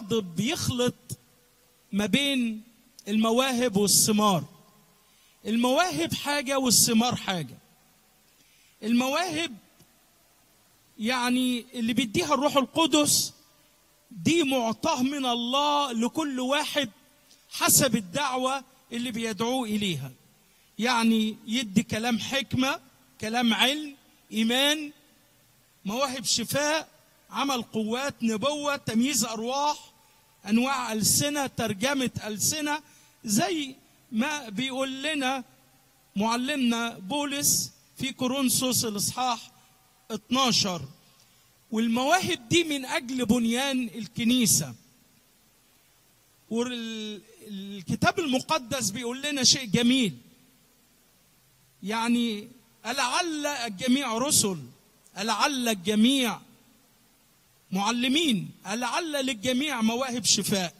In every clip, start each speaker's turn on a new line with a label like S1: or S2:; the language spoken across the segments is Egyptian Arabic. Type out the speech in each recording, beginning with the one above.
S1: البعض بيخلط ما بين المواهب والثمار المواهب حاجة والثمار حاجة المواهب يعني اللي بيديها الروح القدس دي معطاه من الله لكل واحد حسب الدعوة اللي بيدعوه إليها يعني يدي كلام حكمة كلام علم إيمان مواهب شفاء عمل قوات نبوة تمييز أرواح أنواع ألسنة ترجمة ألسنة زي ما بيقول لنا معلمنا بولس في كورنثوس الإصحاح 12 والمواهب دي من أجل بنيان الكنيسة والكتاب المقدس بيقول لنا شيء جميل يعني ألعل الجميع رسل ألعل الجميع معلمين ألعل للجميع مواهب شفاء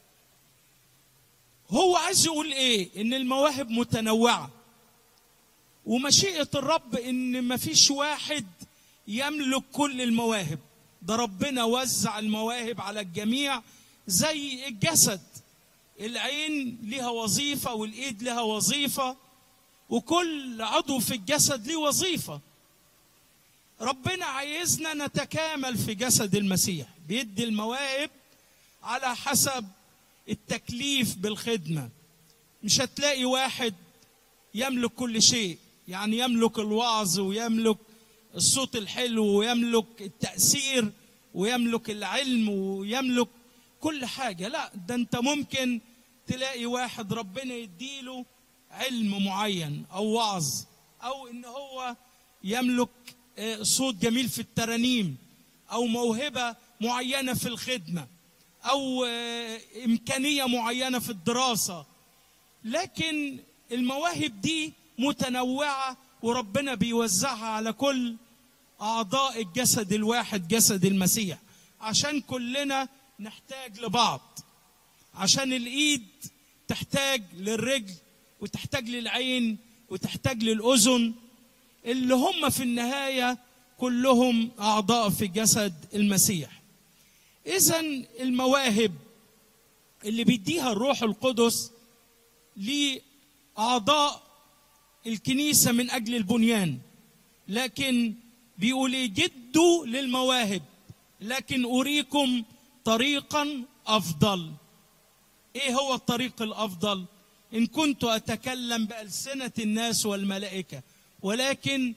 S1: هو عايز يقول ايه ان المواهب متنوعه ومشيئه الرب ان مفيش واحد يملك كل المواهب ده ربنا وزع المواهب على الجميع زي الجسد العين لها وظيفه والايد لها وظيفه وكل عضو في الجسد ليه وظيفه ربنا عايزنا نتكامل في جسد المسيح بيدي المواهب على حسب التكليف بالخدمة مش هتلاقي واحد يملك كل شيء يعني يملك الوعظ ويملك الصوت الحلو ويملك التأثير ويملك العلم ويملك كل حاجة لا ده انت ممكن تلاقي واحد ربنا يديله علم معين أو وعظ أو إن هو يملك صوت جميل في الترانيم أو موهبة معينة في الخدمة او امكانيه معينه في الدراسه لكن المواهب دي متنوعه وربنا بيوزعها على كل اعضاء الجسد الواحد جسد المسيح عشان كلنا نحتاج لبعض عشان الايد تحتاج للرجل وتحتاج للعين وتحتاج للاذن اللي هم في النهايه كلهم اعضاء في جسد المسيح اذا المواهب اللي بيديها الروح القدس لاعضاء الكنيسه من اجل البنيان لكن بيقول جدوا للمواهب لكن اريكم طريقا افضل ايه هو الطريق الافضل ان كنت اتكلم بالسنه الناس والملائكه ولكن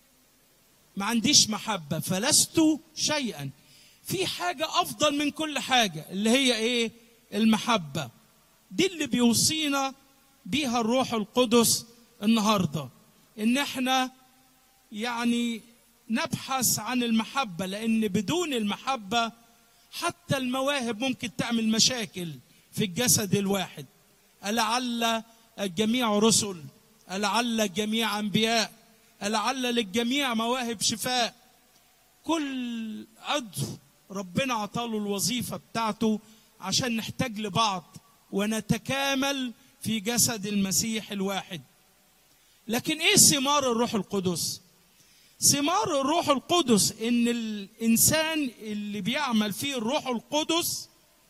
S1: ما عنديش محبه فلست شيئا في حاجة أفضل من كل حاجة اللي هي إيه؟ المحبة. دي اللي بيوصينا بيها الروح القدس النهارده. إن إحنا يعني نبحث عن المحبة لأن بدون المحبة حتى المواهب ممكن تعمل مشاكل في الجسد الواحد. ألعل الجميع رسل، ألعل الجميع أنبياء، ألعل للجميع مواهب شفاء. كل عضو ربنا عطاله الوظيفة بتاعته عشان نحتاج لبعض ونتكامل في جسد المسيح الواحد لكن ايه ثمار الروح القدس ثمار الروح القدس ان الانسان اللي بيعمل فيه الروح القدس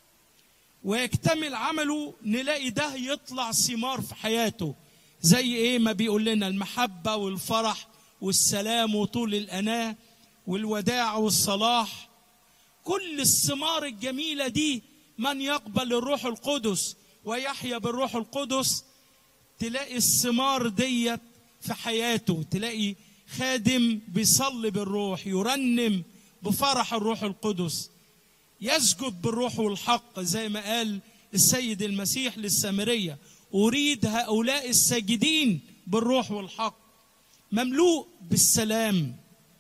S1: ويكتمل عمله نلاقي ده يطلع ثمار في حياته زي ايه ما بيقول لنا المحبة والفرح والسلام وطول الأناة والوداع والصلاح كل الثمار الجميلة دي من يقبل الروح القدس ويحيا بالروح القدس تلاقي الثمار ديت في حياته تلاقي خادم بيصلي بالروح يرنم بفرح الروح القدس يسجد بالروح والحق زي ما قال السيد المسيح للسامرية أريد هؤلاء الساجدين بالروح والحق مملوء بالسلام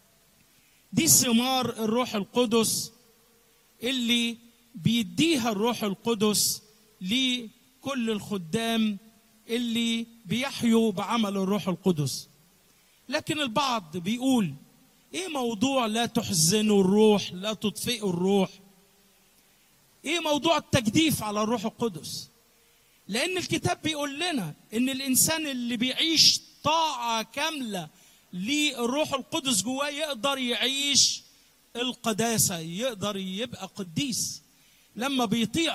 S1: دي ثمار الروح القدس اللي بيديها الروح القدس لكل الخدام اللي بيحيوا بعمل الروح القدس لكن البعض بيقول ايه موضوع لا تحزنوا الروح لا تطفئوا الروح ايه موضوع التجديف على الروح القدس لان الكتاب بيقول لنا ان الانسان اللي بيعيش طاعه كامله للروح القدس جواه يقدر يعيش القداسه يقدر يبقى قديس لما بيطيع